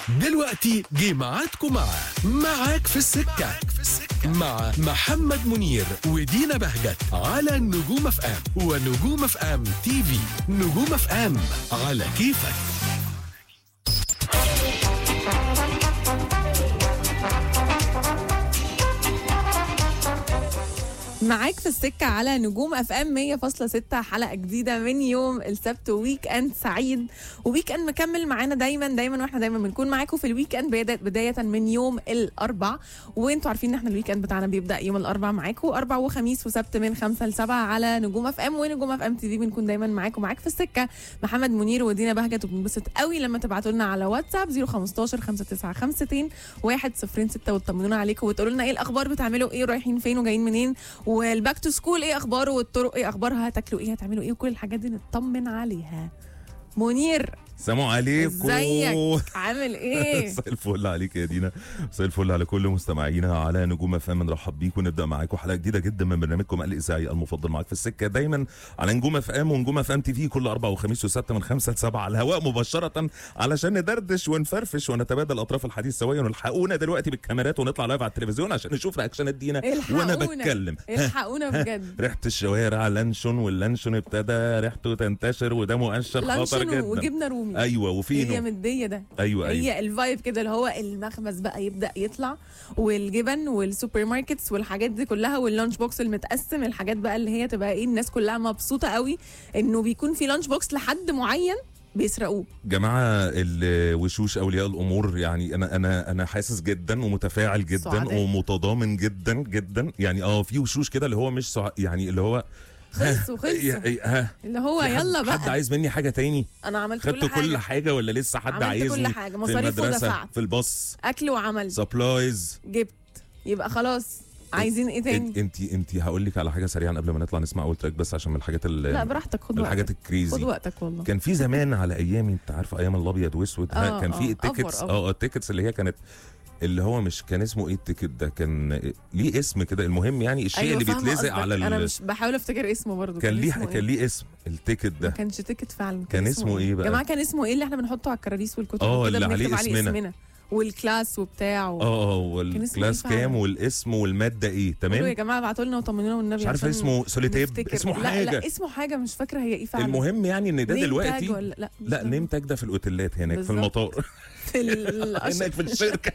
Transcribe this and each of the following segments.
دلوقتي جه ميعادكم مع معاك في السكة مع محمد منير ودينا بهجت على نجوم اف ام ونجوم اف ام تي في نجوم اف ام على كيفك معاك في السكة على نجوم اف ام 100.6 حلقة جديدة من يوم السبت ويك اند سعيد وويك اند مكمل معانا دايما دايما واحنا دايما بنكون معاكم في الويك اند بداية, بداية من يوم الاربع وانتوا عارفين ان احنا الويك اند بتاعنا بيبدأ يوم الاربع معاكم اربع وخميس وسبت من خمسة لسبعة على نجوم اف ام ونجوم اف ام تي في بنكون دايما معاكم معاك في السكة محمد منير ودينا بهجت وبنبسط قوي لما تبعتوا لنا على واتساب 015 5952 106 وتطمنونا عليكم وتقولوا لنا ايه الاخبار بتعملوا ايه رايحين فين وجايين منين والباك تو سكول ايه اخباره والطرق ايه اخبارها هتاكلوا ايه هتعملوا ايه وكل الحاجات دي نطمن عليها منير سلام عليكم ازيك عامل ايه مساء الفل عليك يا دينا مساء الفل على كل مستمعينا على نجوم اف ام نرحب بيكم ونبدا معاكم حلقه جديده جدا من برنامجكم الاذاعي المفضل معاك في السكه دايما على نجوم اف ام ونجوم اف ام تي في كل اربع وخميس وسبت من خمسة لسبعة على الهواء مباشره علشان ندردش ونفرفش ونتبادل اطراف الحديث سويا والحقونا دلوقتي بالكاميرات ونطلع لايف على التلفزيون عشان نشوف رياكشنات دينا وانا الحقونا. بتكلم الحقونا بجد ريحه الشوارع لانشون واللانشون ابتدى ريحته تنتشر وده مؤشر خطر لانشون جدا وجبنه رومي ايوه وفينو هي مديه ده ايوه ايوه هي الفايب كده اللي هو المخبز بقى يبدا يطلع والجبن والسوبر ماركتس والحاجات دي كلها واللانش بوكس المتقسم الحاجات بقى اللي هي تبقى ايه الناس كلها مبسوطه قوي انه بيكون في لانش بوكس لحد معين بيسرقوه جماعه الوشوش اولياء الامور يعني انا انا انا حاسس جدا ومتفاعل جدا سعداء. ومتضامن جدا جدا يعني اه في وشوش كده اللي هو مش سع... يعني اللي هو خلصوا خلصوا يا- ها اللي هو في حد- يلا حد بقى عايز مني حاجه تاني انا عملت خدت كل حاجه كل حاجه ولا لسه حد عملت كل عايزني حاجة، في مصاريف المدرسه ودفعت. في الباص اكل وعمل سبلايز جبت يبقى خلاص عايزين ايه تاني انت انت هقول لك على حاجه سريعا قبل ما نطلع نسمع اول تراك بس عشان من الحاجات ال- لا براحتك خد الحاجات وقتك خد الكريزي وقتك والله كان في زمان على ايامي انت عارفه ايام الابيض واسود ها، آه، كان آه، في التيكتس أفور، أفور. اه التيكتس اللي هي كانت اللي هو مش كان اسمه ايه التيكت ده كان ليه اسم كده المهم يعني الشيء اللي فاهمة بيتلزق قصدك. على انا ال... مش بحاول افتكر اسمه برضه كان ليه اسمه كان إيه؟ ليه اسم التيكت ما ده كانش تيكت فعلا كان اسمه إيه بقى؟ يا جماعه كان اسمه ايه اللي احنا بنحطه على الكراريس والكتب آه، وكده اللي عليه بنكتب عليه اسمنا. اسمنا والكلاس وبتاع و... اه اه كان اسمه والكلاس إيه فعلا؟ كام والاسم والماده ايه قولوا يا تمام جماعه ابعتوا لنا وطمنونا والنبي مش عارف عشان اسمه سوليتيب نفتكر. اسمه لا حاجه لا اسمه حاجه مش فاكره هي ايه فعلا المهم يعني ان ده نيم دلوقتي تاج ولا لا مش لا فاهمة. نيم تاج ده في الاوتيلات هناك في بالظبط. المطار في ال- هناك في الشركه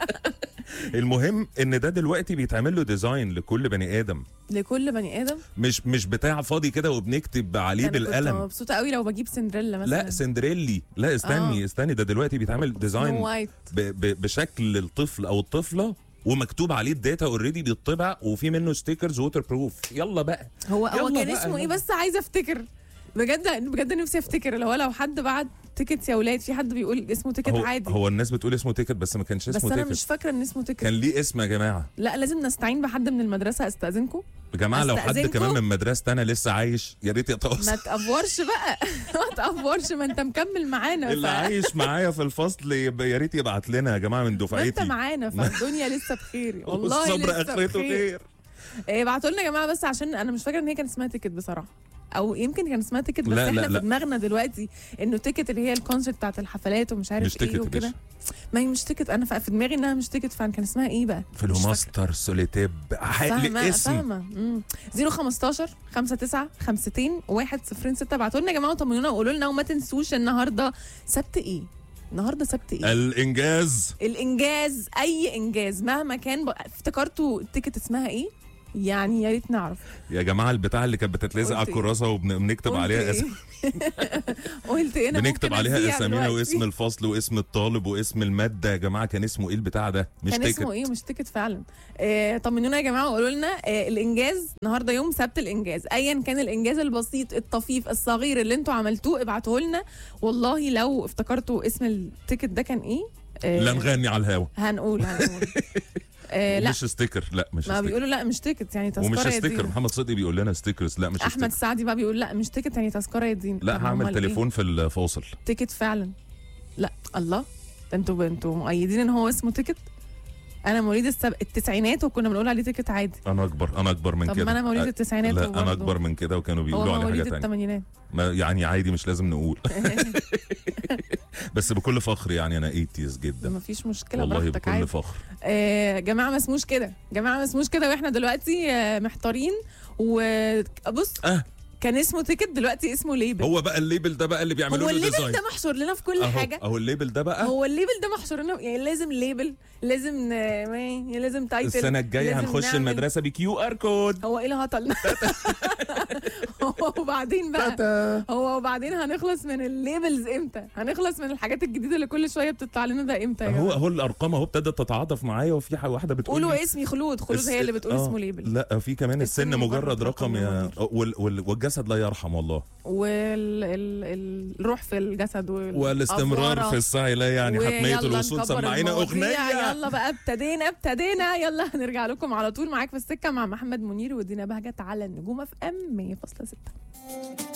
المهم ان ده دلوقتي بيتعمل له ديزاين لكل بني ادم لكل بني ادم مش مش بتاع فاضي كده وبنكتب عليه أنا كنت بالقلم مبسوطه قوي لو بجيب سندريلا مثلا لا سندريلي لا استني آه. استني ده دلوقتي بيتعمل سنو ديزاين وايت ب ب بشكل الطفل او الطفله ومكتوب عليه الداتا اوريدي بيطبع وفي منه ستيكرز ووتر بروف يلا بقى هو هو يلا كان بقى، اسمه ايه يلا. بس عايزه افتكر بجد بجد نفسي افتكر اللي هو لو حد بعت تيكت يا ولاد في حد بيقول اسمه تيكت هو, عادي هو الناس بتقول اسمه تيكت بس ما كانش بس اسمه انا تيكت مش فاكره ان اسمه تيكت كان ليه اسم يا جماعه لا لازم نستعين بحد من المدرسه استاذنكم يا جماعه لو حد أستأذنكم؟ كمان من مدرستي انا لسه عايش يا ريت ما يتواصل تافورش بقى ما تافورش ما انت مكمل معانا اللي ف... عايش معايا في الفصل يبقى يا ريت يبعت لنا يا جماعه من ما انت دفعتي معانا فالدنيا لسه بخير والله والصبر لسه اخرته بخير خير إيه ابعتوا لنا يا جماعه بس عشان انا مش فاكره ان هي كان اسمها تيكت بصراحه او يمكن كان اسمها تيكت بس لا، احنا لا، في لا. دماغنا دلوقتي انه تيكت اللي هي الكونسرت بتاعت الحفلات ومش عارف مش تيكت ايه يا وكده باشا. ما هي مش تيكت انا في دماغي انها مش تيكت فعلا كان اسمها ايه بقى في مش فاكرة. الماستر سوليتيب فاهمة اسم فاهمة مم. 015 59 50 106 ابعتوا لنا يا جماعه وطمنونا وقولوا لنا وما تنسوش النهارده سبت ايه؟ النهارده سبت ايه؟ الانجاز الانجاز اي انجاز مهما كان ب... افتكرتوا التيكت اسمها ايه؟ يعني يا ريت نعرف يا جماعه البتاع اللي كانت بتتلزق على قلت إيه؟ الكراسه وبنكتب قلت عليها إيه؟ اسم قلت ايه انا بنكتب ممكن عليها أذيع اسامينا دلوقتي. واسم الفصل واسم الطالب واسم الماده يا جماعه كان اسمه ايه البتاع ده مش كان تيكت اسمه ايه مش تيكت فعلا آه طمنونا يا جماعه وقولوا لنا آه الانجاز النهارده يوم سبت الانجاز ايا كان الانجاز البسيط الطفيف الصغير اللي انتوا عملتوه ابعتوه لنا والله لو افتكرتوا اسم التيكت ده كان ايه آه لا نغني على الهوا هنقول هنقول آه لا مش ستيكر لا مش ما ستيكر بيقولوا لا مش تيكت يعني تذكره ومش يا ستيكر دين. محمد صدقي بيقول لنا ستيكرز لا مش احمد ستيكر السعدي بقى بيقول لا مش تيكت يعني تذكره يا دين لا طب هعمل أمال إيه؟ تليفون في الفاصل تيكت فعلا لا الله ده انتوا انتوا مؤيدين ان هو اسمه تيكت انا مواليد السب... التسعينات وكنا بنقول عليه تيكت عادي انا اكبر انا اكبر من طب كده ما انا مواليد أ- التسعينات لا وبرضه- انا اكبر من كده وكانوا هو بيقولوا على حاجه مواليد تانية الثمانينات ما يعني عادي مش لازم نقول بس بكل فخر يعني انا 80s جدا مفيش مشكله والله براحتك بكل عادي فخر آه جماعه ما اسموش كده جماعه ما اسموش كده واحنا دلوقتي آه محتارين وبص اه كان اسمه تيكت دلوقتي اسمه ليبل هو بقى الليبل ده بقى اللي بيعملوا هو له الليبل ديزاين ده محشور لنا في كل اهو حاجه اهو الليبل ده بقى هو الليبل ده محشور لنا يعني لازم ليبل لازم ن... ما- لازم تايتل السنه الجايه لازم هنخش نعمل- المدرسه بكيو ار كود هو ايه اللي هطلنا هو وبعدين بقى هو وبعدين هنخلص من الليبلز امتى هنخلص من الحاجات الجديده اللي كل شويه بتطلع لنا ده امتى يا هو جماعة؟ هو الارقام اهو ابتدت تتعاطف معايا وفي ح- واحده بتقول لي قولوا اسمي خلود خلود هي اللي بتقول آه، اسمه ليبل لا في كمان السن السن مجرد مجرد رقم رقم يا يا وال وال والجسد لا يرحم والله والروح في الجسد وال- والاستمرار أفوارة. في السعي لا يعني حتميه ويلا الوصول نكبر سمعينا المواضيع. اغنيه يلا بقى ابتدينا ابتدينا يلا هنرجع لكم على طول معاك في السكه مع محمد منير ودينا بهجت على النجوم اف ام 100.6